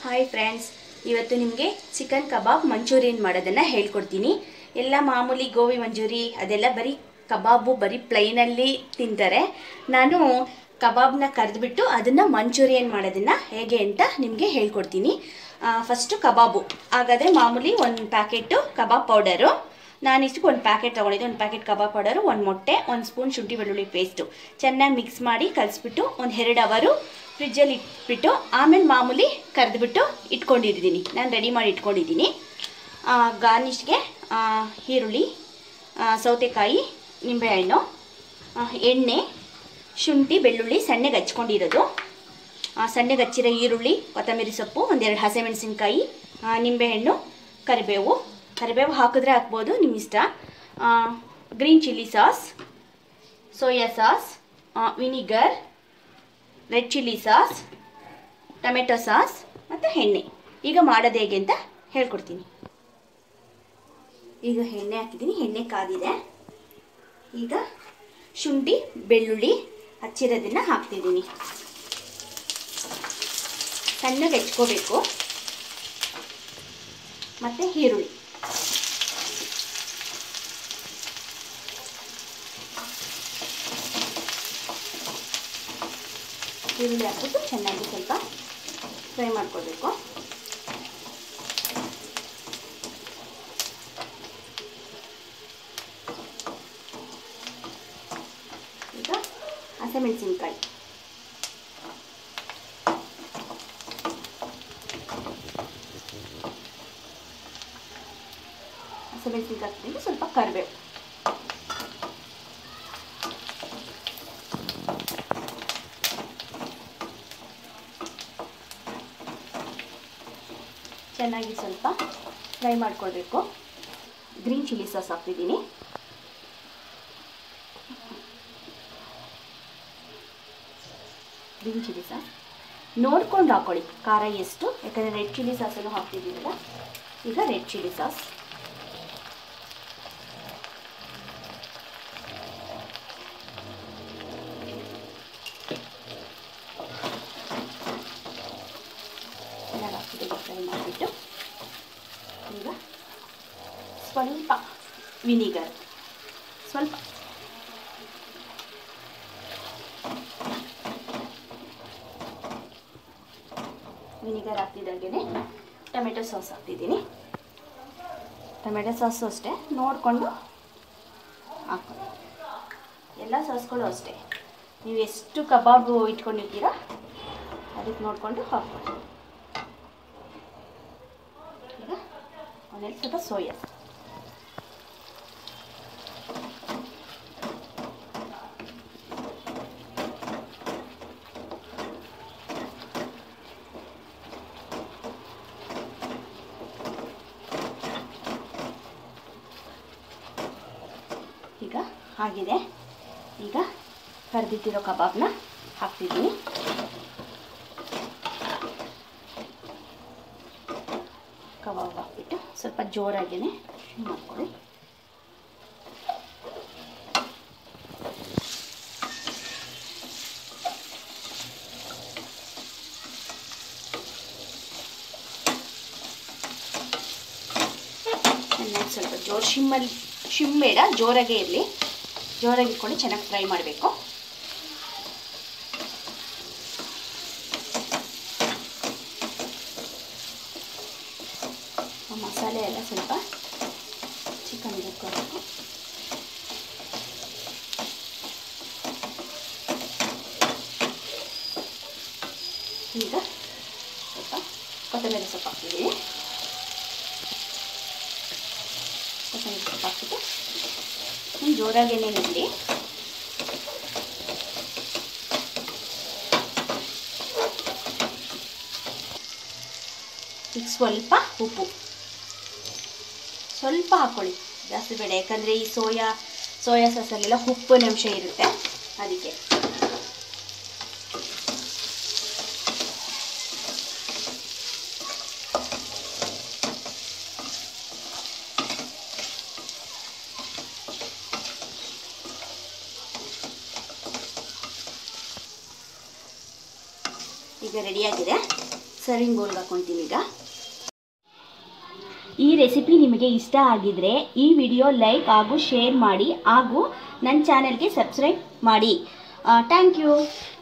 hi friends ಇವತ್ತು ನಿಮಗೆ chicken ಕಬಾಬ್ manchurian ಮಾಡೋದನ್ನು ಹೇಳ್ಕೊಡ್ತೀನಿ ಎಲ್ಲ ಮಾಮೂಲಿ ಗೋಬಿ ಮಂಚೂರಿ ಅದೆಲ್ಲ ಬರೀ ಕಬಾಬು ಬರೀ ಪ್ಲೈನಲ್ಲಿ ತಿಂತಾರೆ ನಾನು ಕಬಾಬ್ನ ಕರೆದ್ಬಿಟ್ಟು ಅದನ್ನು ಮಂಚೂರಿಯನ್ ಮಾಡೋದನ್ನು ಹೇಗೆ ಅಂತ ನಿಮಗೆ ಹೇಳ್ಕೊಡ್ತೀನಿ ಫಸ್ಟು ಕಬಾಬು ಹಾಗಾದರೆ ಮಾಮೂಲಿ ಒಂದು ಪ್ಯಾಕೆಟು ಕಬಾಬ್ ಪೌಡರು ನಾನು ಇಷ್ಟಕ್ಕೆ ಒಂದು ಪ್ಯಾಕೆಟ್ ತೊಗೊಂಡಿದ್ದೆ ಒಂದು ಪ್ಯಾಕೆಟ್ ಕಬಾಬ್ ಪೌಡರು ಒಂದು ಮೊಟ್ಟೆ ಒಂದು ಸ್ಪೂನ್ ಶುಂಠಿ ಬೆಳ್ಳುಳ್ಳಿ ಪೇಸ್ಟು ಚೆನ್ನಾಗಿ ಮಿಕ್ಸ್ ಮಾಡಿ ಕಲಿಸ್ಬಿಟ್ಟು ಒಂದು ಎರಡು ಅವರು ಫ್ರಿಜ್ಜಲ್ಲಿ ಇಟ್ಬಿಟ್ಟು ಆಮೇಲೆ ಮಾಮೂಲಿ ಕರೆದ್ಬಿಟ್ಟು ಇಟ್ಕೊಂಡಿದ್ದೀನಿ ನಾನು ರೆಡಿ ಮಾಡಿ ಇಟ್ಕೊಂಡಿದ್ದೀನಿ ಗಾರ್ನಿಷ್ಗೆ ಈರುಳ್ಳಿ ಆ, ಸೌತೆಕಾಯಿ ನಿಂಬೆಹಣ್ಣು ಆ, ಎಣ್ಣೆ ಶುಂಠಿ ಬೆಳ್ಳುಳ್ಳಿ ಸಣ್ಣಗೆ ಹಚ್ಕೊಂಡಿರೋದು ಆ, ಸಣ್ಣಗೆ ಹಚ್ಚಿರೋ ಈರುಳ್ಳಿ ಕೊತ್ತಂಬರಿ ಸೊಪ್ಪು ಒಂದೆರಡು ಹಸಿಮೆಣಸಿನ್ಕಾಯಿ ಆ, ನಿಂಬೆಹಣ್ಣು ಕರಿಬೇವು ಕರಿಬೇವು ಹಾಕಿದ್ರೆ ಹಾಕ್ಬೋದು ನಿಮ್ಮ ಇಷ್ಟ green chilli sauce soya sauce vinegar red chilli sauce tomato sauce ಮತ್ತು ಎಣ್ಣೆ ಈಗ ಮಾಡೋದು ಹೇಗೆ ಅಂತ ಹೇಳ್ಕೊಡ್ತೀನಿ ಈಗ ಎಣ್ಣೆ ಹಾಕಿದ್ದೀನಿ ಎಣ್ಣೆ ಕಾದಿದೆ ಈಗ ಶುಂಠಿ ಬೆಳ್ಳುಳ್ಳಿ ಹಚ್ಚಿರೋದನ್ನು ಹಾಕ್ತಿದ್ದೀನಿ ಸಣ್ಣಗೆ ಹೆಚ್ಕೋಬೇಕು ಮತ್ತು ಈರುಳ್ಳಿ ಈರುಳ್ಳಿ ಹಾಕ್ಬಿಟ್ಟು ಚೆನ್ನಾಗಿ ಸ್ವಲ್ಪ ಫ್ರೈ ಮಾಡ್ಕೊಳ್ಬೇಕು ಈಗ ಹಸಿಮೆಣಸಿನ್ಕಾಯಿ ಹಸಿಮೆಣಸಿನ್ಕಾಯಿ ಹಾಕ್ತೀನಿ ಸ್ವಲ್ಪ ಕರಿಬೇವು ಚೆನ್ನಾಗಿ ಸ್ವಲ್ಪ ಫ್ರೈ ಮಾಡ್ಕೊಳ್ಬೇಕು ಗ್ರೀನ್ ಚಿಲ್ಲಿ ಸಾಸ್ ಹಾಕ್ತಿದ್ದೀನಿ ಗ್ರೀನ್ ಚಿಲ್ಲಿ ಸಾಸ್ ನೋಡ್ಕೊಂಡು ಹಾಕೊಳ್ಳಿ ಖಾರ ಎಷ್ಟು ಯಾಕಂದರೆ ರೆಡ್ ಚಿಲ್ಲಿ ಸಾಸನ್ನು ಹಾಕ್ತಿದ್ದೀರಲ್ಲ ಈಗ ರೆಡ್ ಚಿಲ್ಲಿ ಸಾಸ್ ಚೆನ್ನಾಗಿ ಹಾಕ್ಬಿಟ್ಟು ಫ್ರೈ ಮಾಡಿಬಿಟ್ಟು ಈಗ ಸ್ವಲ್ಪ ವಿನಿಗರ್ ಸ್ವಲ್ಪ ವಿನಿಗರ್ ಹಾಕ್ತಿದ್ದಾಗೆ ಟೊಮೆಟೊ ಸಾಸ್ ಹಾಕ್ತಿದ್ದೀನಿ ಟೊಮೆಟೊ ಸಾಸು ಅಷ್ಟೇ ನೋಡಿಕೊಂಡು ಹಾಕ್ಕೊಳ್ಳಿ ಎಲ್ಲ ಸಾಸ್ಗಳು ಅಷ್ಟೇ ನೀವು ಎಷ್ಟು ಕಬಾಬು ಇಟ್ಕೊಂಡಿರ್ತೀರ ಅದಕ್ಕೆ ನೋಡಿಕೊಂಡು ಹಾಕ್ಕೊಳ್ಳಿ ಈಗ ಆಮೇಲೆ ಸ್ವಲ್ಪ ಸೋಯಾ ಈಗ ಆಗಿದೆ ಈಗ ಕರೆದಿಟ್ಟಿರೋ ಕಬಾಬ್ನ ಹಾಕ್ತಿದ್ದೀನಿ ಕಬಾಬ್ ಹಾಕ್ಬಿಟ್ಟು ಸ್ವಲ್ಪ ಜೋರಾಗಿಯೇ ಮಾಡ್ಕೊಳ್ಳಿ ಚೆನ್ನಾಗಿ ಸ್ವಲ್ಪ ಜೋರು ಶಿಮ್ಮಲ್ಲಿ ಶಿಮ್ ಬೇಡ ಜೋರಾಗೇ ಇರಲಿ ಜೋರಾಗಿ ಇಟ್ಕೊಂಡು ಚೆನ್ನಾಗಿ ಫ್ರೈ ಮಾಡಬೇಕು ಮಸಾಲೆ ಎಲ್ಲ ಸ್ವಲ್ಪ ಚಿಕನ್ ಹಾಕೋಬೇಕು ಈಗ ಸ್ವಲ್ಪ ಕೊತ್ತಂಬರಿ ಸೊಪ್ಪು ಹಾಕ್ತಿದ್ದೀನಿ ಕೊತ್ತಂಬರಿ ಸೊಪ್ಪು ಹಾಕ್ಬಿಟ್ಟು ಇನ್ನು ಜೋರಾಗೇನೆ ಇರಲಿ ಈಗ ಸ್ವಲ್ಪ ಉಪ್ಪು ಸ್ವಲ್ಪ ಹಾಕ್ಕೊಳ್ಳಿ ಜಾಸ್ತಿ ಬೇಡ ಯಾಕಂದರೆ ಈ ಸೋಯಾ ಸೋಯಾ ಸಾಸಲ್ಲೆಲ್ಲ ಉಪ್ಪಿನ ಅಂಶ ಇರುತ್ತೆ ಅದಕ್ಕೆ ಈಗ ರೆಡಿಯಾಗಿದೆ ಸರ್ವಿಂಗ್ ಬೌಲ್ಗೆ ಹಾಕ್ಕೊತೀನಿ ಈಗ ಈ ರೆಸಿಪಿ ನಿಮಗೆ ಇಷ್ಟ ಆಗಿದ್ರೆ ಈ ವಿಡಿಯೋ ಲೈಕ್ ಹಾಗೂ ಶೇರ್ ಮಾಡಿ ಹಾಗೂ ನನ್ನ ಚಾನೆಲ್ಗೆ ಸಬ್ಸ್ಕ್ರೈಬ್ ಮಾಡಿ ಥ್ಯಾಂಕ್ ಯು